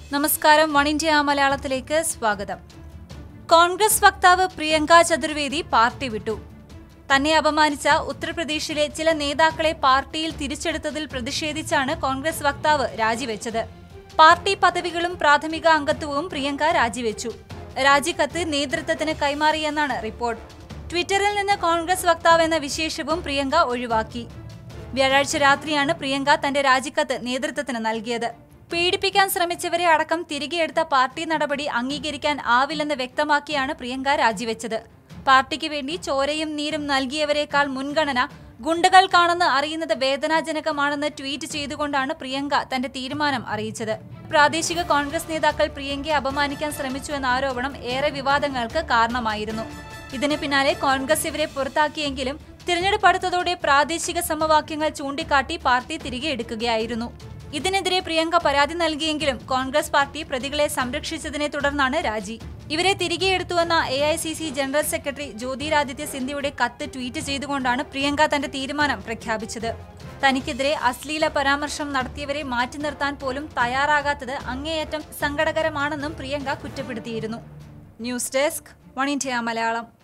നമസ്കാരം one India മലയാളത്തിലേക്ക് സ്വാഗതം കോൺഗ്രസ് വക്താവ് പ്രിയങ്ക ചതുർവേദി പാർട്ടി വിട്ടു തന്നെ അപമാനിച്ച ഉത്തർപ്രദേശിലെ ചില നേതാക്കളെ പാർട്ടിയിൽ തിരിച്ചെടുത്തതിൽ പ്രതിഷേധിച്ചാണ് കോൺഗ്രസ് വക്താവ് രാജിവെച്ചത് പാർട്ടി പദവികളും പ്രാഥമിക അംഗത്വവും പ്രിയങ്ക രാജിവെച്ചു രാജിക്കത്ത് നേതൃത്വത്തിന് കൈമാറിയെന്നാണ് റിപ്പോർട്ട് ട്വിറ്ററിൽ നിന്ന് കോൺഗ്രസ് വക്താവ് എന്ന വിശേഷവും പ്രിയങ്ക ഒഴിവാക്കി വ്യാഴാഴ്ച രാത്രിയാണ് പ്രിയങ്ക തന്റെ രാജിക്കത്ത് നേതൃത്വത്തിന് നൽകിയത് പീഡിപ്പിക്കാൻ ശ്രമിച്ചവരെ അടക്കം തിരികെ എടുത്ത പാർട്ടി നടപടി അംഗീകരിക്കാൻ ആവില്ലെന്ന് വ്യക്തമാക്കിയാണ് പ്രിയങ്ക രാജിവെച്ചത് പാർട്ടിക്ക് വേണ്ടി ചോരയും നീരും നൽകിയവരെക്കാൾ മുൻഗണന ഗുണ്ടകൾക്കാണെന്ന് അറിയുന്നത് വേദനാജനകമാണെന്ന് ട്വീറ്റ് ചെയ്തുകൊണ്ടാണ് പ്രിയങ്ക തന്റെ തീരുമാനം അറിയിച്ചത് പ്രാദേശിക കോൺഗ്രസ് നേതാക്കൾ പ്രിയങ്കയെ അപമാനിക്കാൻ ശ്രമിച്ചുവെന്ന ആരോപണം ഏറെ വിവാദങ്ങൾക്ക് കാരണമായിരുന്നു ഇതിന് പിന്നാലെ കോൺഗ്രസ് ഇവരെ പുറത്താക്കിയെങ്കിലും തിരഞ്ഞെടുപ്പ് അടുത്തതോടെ പ്രാദേശിക സമവാക്യങ്ങൾ ചൂണ്ടിക്കാട്ടി പാർട്ടി തിരികെ എടുക്കുകയായിരുന്നു ഇതിനെതിരെ പ്രിയങ്ക പരാതി നൽകിയെങ്കിലും കോൺഗ്രസ് പാർട്ടി പ്രതികളെ സംരക്ഷിച്ചതിനെ തുടർന്നാണ് രാജി ഇവരെ തിരികെ എടുത്തുവെന്ന A I C C general secretary Jyotiraditya സിന്ധ്യയുടെ കത്ത് ട്വീറ്റ് ചെയ്തുകൊണ്ടാണ് പ്രിയങ്ക തന്റെ തീരുമാനം പ്രഖ്യാപിച്ചത് തനിക്കെതിരെ അശ്ലീല പരാമർശം നടത്തിയവരെ മാറ്റി നിർത്താൻ പോലും തയ്യാറാകാത്തത് അങ്ങേയറ്റം സങ്കടകരമാണെന്നും പ്രിയങ്ക കുറ്റപ്പെടുത്തിയിരുന്നു news desk one India Malayalam